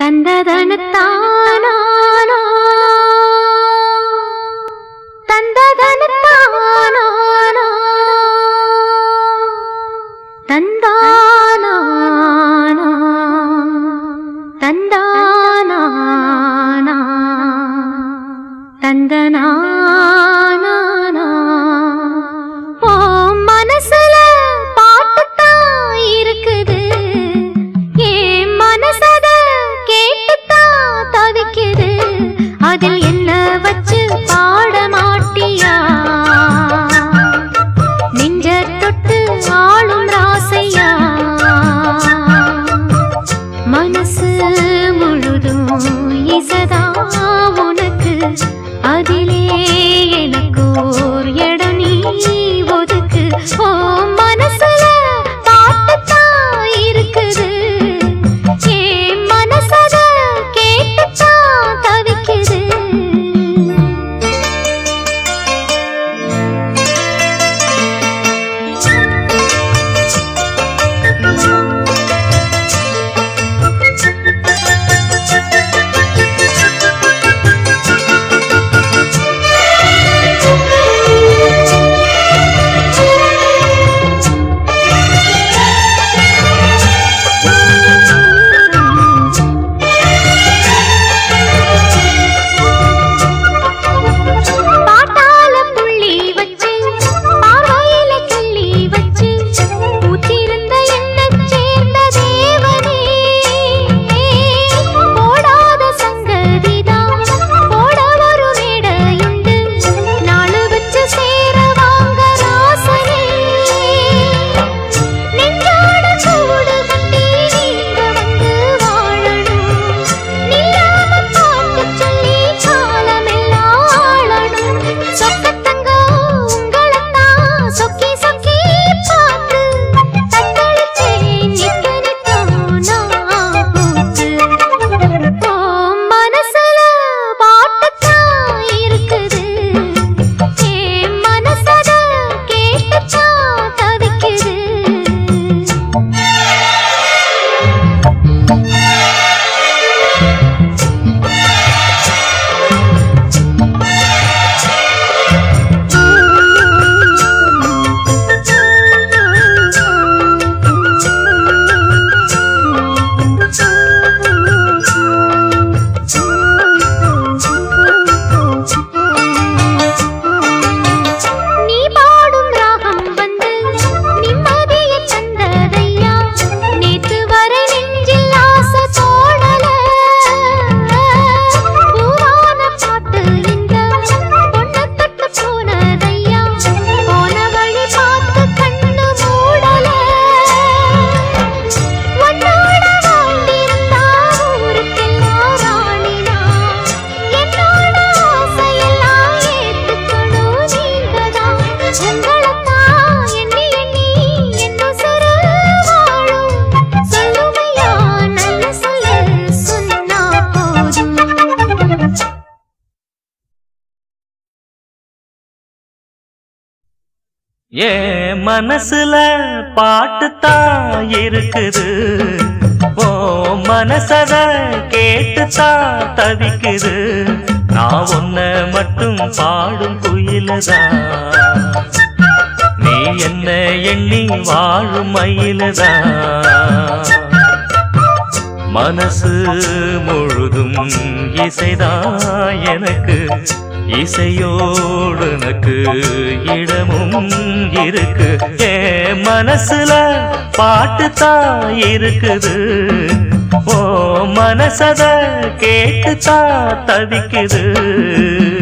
தந்ததனத்தானா தந்ததனத்தானா தந்தானா தந்தானா தந்தனானா ஓ மனசுல பாட்டுத்தான் இருக்குது ஏன் மனசத கேட்டுத்தான் தவிக்குது அதில் என்ன வச்சு பாட மாட்டியா நெஞ்ச தொட்டு ஆளும் ராசையா மனசு முழுதும் இசதா உனக்கு அதிலே எனக்கு ஓர் இடம் நீ ஒதுக்கு ஓ மனசுல பாட்டுத்தான் இருக்குது ஏன் மனசத கேட்டுத்தான் தவிக்குது பாட்டால புள்ளி வச்சு பார்வையில கிள்ளி வச்சு பூத்திருந்த எண்ணச் சேர்ந்த தேவனே போடாத சங்கதிதான் போட ஒரு மேடையுண்டு நாளு வச்சு சேர வாங்க ராசனே நெஞ்சோட கூடு கட்டி நீங்க வந்து வாழணும் நில்லாம பார்க்கச் சொல்லி காலமெல்லாம் ஆளணும் சொக்கத்தங்க உங்களத்தான் சொக்கி சொக்கி பார்த்து தத்தளிச்சே நிக்க நித்தம் நான் பூத்து ஓ மனசுல பாட்டுத்தான் இருக்குது என் மனசத கேட்டுத்தான் தவிக்குது நீ பாடும் ராகம் வந்து நிம்மதிய தந்ததையா நேத்து வரை நெஞ்சில் ஆசை தோணல பூவான பாட்டு இந்த பொண்ணு தொட்டு போனதையா போன வழி பார்த்து கண்ணு மூடல உன்னோட வாழ்ந்திருந்தா ஊருக்கெல்லாம் ராணினா என்னோட ஆசையெல்லாம் ஏத்துக்கணும் நீங்கதான் உங்களைத்தான் எண்ணி எண்ணி என் உசுரு வாழும் சொல்லுமையா நல்ல சொல்லு சொன்னா போதும் ஏ மனசுல பாட்டுத்தான் இருக்குது ஓ மனசத கேட்டுத்தான் தவிக்குது நான் உன்ன மட்டும் பாடும் குயிலதான் நீ என்ன எண்ணி வாழும் மயிலதான் மனசு முழுதும் இசைதான் எனக்கு இசையோடு எனக்கு இடமும் இருக்கு ஏ மனசுல பாட்டுத்தான் இருக்குது ஓ மனசத கேட்டுத்தான் தவிக்குது